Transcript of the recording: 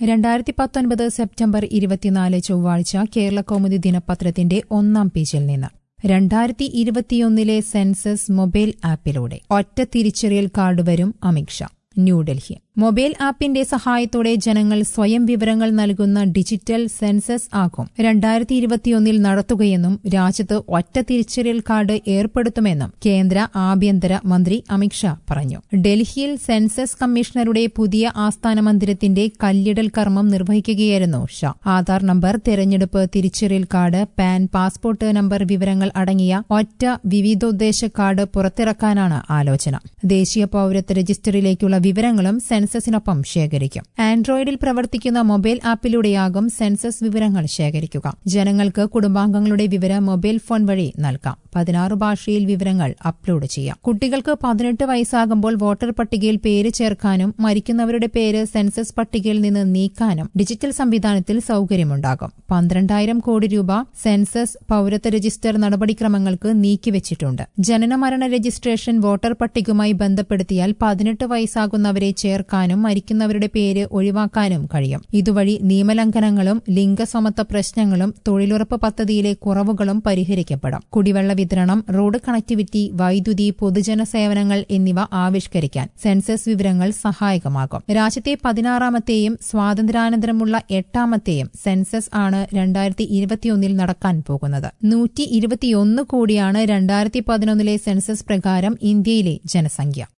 രണ്ടായിരത്തി പത്തൊൻപത് സെപ്റ്റംബർ ഇരുപത്തിനാല് ചൊവ്വാഴ്ച കേരള കൗമുദി ദിനപത്രത്തിന്റെ ഒന്നാം പേജിൽ നിന്ന് രണ്ടായിരത്തി ഇരുപത്തിയൊന്നിലെ സെൻസസ് മൊബൈൽ ആപ്പിലൂടെ ഒറ്റ തിരിച്ചറിയൽ കാർഡ് വരും അമിത്ഷാ ന്യൂഡൽഹി മൊബൈൽ ആപ്പിന്റെ സഹായത്തോടെ ജനങ്ങൾ സ്വയം വിവരങ്ങൾ നൽകുന്ന ഡിജിറ്റൽ സെൻസസ് ആകും രണ്ടായിരത്തി ഇരുപത്തിയൊന്നിൽ നടത്തുകയെന്നും രാജ്യത്ത് ഒറ്റ തിരിച്ചറിയൽ കാർഡ് ഏർപ്പെടുത്തുമെന്നും കേന്ദ്ര ആഭ്യന്തര മന്ത്രി അമിത്ഷാ പറഞ്ഞു ഡൽഹിയിൽ സെൻസസ് കമ്മീഷണറുടെ പുതിയ ആസ്ഥാന മന്ദിരത്തിന്റെ കല്ലിടൽ കർമ്മം നിർവഹിക്കുകയായിരുന്നു ഷാ ആധാർ നമ്പർ തെരഞ്ഞെടുപ്പ് തിരിച്ചറിയൽ കാർഡ് പാൻ പാസ്പോർട്ട് നമ്പർ വിവരങ്ങൾ അടങ്ങിയ ഒറ്റ വിവിധോദ്ദേശ കാർഡ് പുറത്തിറക്കാനാണ് ആലോചന ദേശീയ പൌരത്വ രജിസ്റ്ററിലേക്കുള്ള വിവരങ്ങളും സെൻസസിനൊപ്പം ശേഖരിക്കും ആൻഡ്രോയിഡിൽ പ്രവർത്തിക്കുന്ന മൊബൈൽ ആപ്പിലൂടെയാകും സെൻസസ് വിവരങ്ങൾ ശേഖരിക്കുക ജനങ്ങൾക്ക് കുടുംബാംഗങ്ങളുടെ വിവരം മൊബൈൽ ഫോൺ വഴി നൽകാം പതിനാറ് ഭാഷയിൽ വിവരങ്ങൾ അപ്ലോഡ് ചെയ്യാം കുട്ടികൾക്ക് പതിനെട്ട് വയസ്സാകുമ്പോൾ വോട്ടർ പട്ടികയിൽ പേര് ചേർക്കാനും മരിക്കുന്നവരുടെ പേര് സെൻസസ് പട്ടികയിൽ നിന്ന് നീക്കാനും ഡിജിറ്റൽ സംവിധാനത്തിൽ സൌകര്യമുണ്ടാകും പന്ത്രണ്ടായിരം കോടി രൂപ സെൻസസ് പൌരത്വ രജിസ്റ്റർ നടപടിക്രമങ്ങൾക്ക് നീക്കിവച്ചിട്ടുണ്ട് ജനനമരണ രജിസ്ട്രേഷൻ വോട്ടർ പട്ടികയുമായി ബന്ധപ്പെടുത്തിയാൽ പതിനെട്ട് വയസ്സാകുന്നവരെ ചേർക്കാനും മരിക്കുന്നവരുടെ പേര് ഒഴിവാക്കാനും കഴിയും ഇതുവഴി നിയമലംഘനങ്ങളും ലിംഗസമത്വ പ്രശ്നങ്ങളും തൊഴിലുറപ്പ് പദ്ധതിയിലെ കുറവുകളും പരിഹരിക്കപ്പെടും കുടിവെള്ള വിതരണം റോഡ് കണക്ടിവിറ്റി വൈദ്യുതി പൊതുജന സേവനങ്ങൾ എന്നിവ ആവിഷ്കരിക്കാൻ സെൻസസ് വിവരങ്ങൾ സഹായകമാകും രാജ്യത്തെ പതിനാറാമത്തെയും സ്വാതന്ത്ര്യാനന്തരമുള്ള എട്ടാമത്തെയും സെൻസസ് ആണ് രണ്ടായിരത്തി ഇരുപത്തിയൊന്നിൽ നടക്കാൻ പോകുന്നത് നൂറ്റി ഇരുപത്തിയൊന്ന് കോടിയാണ് രണ്ടായിരത്തി പതിനൊന്നിലെ സെൻസസ് പ്രകാരം ഇന്ത്യയിലെ ജനസംഖ്യ